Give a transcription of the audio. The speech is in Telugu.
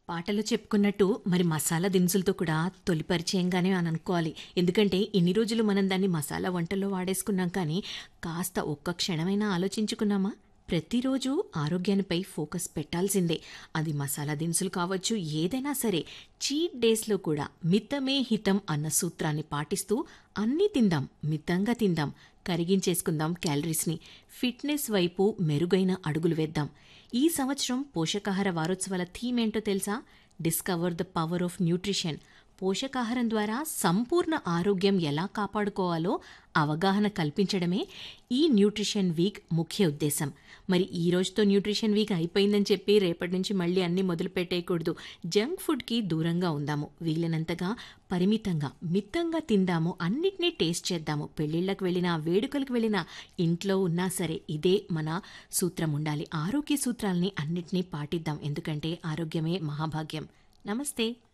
పాటలో చెప్పుకున్నట్టు మరి మసాలా దినుసులతో కూడా తొలి పరిచయంగానే అని అనుకోవాలి ఎందుకంటే ఇన్ని రోజులు మనం దాన్ని మసాలా వంటల్లో వాడేసుకున్నాం కానీ కాస్త ఒక్క క్షణమైనా ఆలోచించుకున్నామా ప్రతిరోజు ఆరోగ్యానిపై ఫోకస్ పెట్టాల్సిందే అది మసాలా దినుసులు కావచ్చు ఏదైనా సరే చీట్ డేస్లో కూడా మితమే హితం అన్న సూత్రాన్ని పాటిస్తూ అన్నీ తిందాం మితంగా తిందాం కరిగించేసుకుందాం క్యాలరీస్ని ఫిట్నెస్ వైపు మెరుగైన అడుగులు వేద్దాం ఈ సంవత్సరం పోషకాహార వారోత్సవాల థీమ్ ఏంటో తెలుసా discover the power of nutrition పోషకాహారం ద్వారా సంపూర్ణ ఆరోగ్యం ఎలా కాపాడుకోవాలో అవగాహన కల్పించడమే ఈ న్యూట్రిషన్ వీక్ ముఖ్య ఉద్దేశం మరి ఈ రోజుతో న్యూట్రిషన్ వీక్ అయిపోయిందని చెప్పి రేపటి నుంచి మళ్ళీ అన్ని మొదలు పెట్టేయకూడదు జంక్ ఫుడ్కి దూరంగా ఉందాము వీలైనంతగా పరిమితంగా మితంగా తిందాము అన్నిటినీ టేస్ట్ చేద్దాము పెళ్ళిళ్ళకి వెళ్ళినా వేడుకలకు వెళ్ళినా ఇంట్లో ఉన్నా సరే ఇదే మన సూత్రం ఉండాలి ఆరోగ్య సూత్రాలని అన్నిటినీ పాటిద్దాం ఎందుకంటే ఆరోగ్యమే మహాభాగ్యం నమస్తే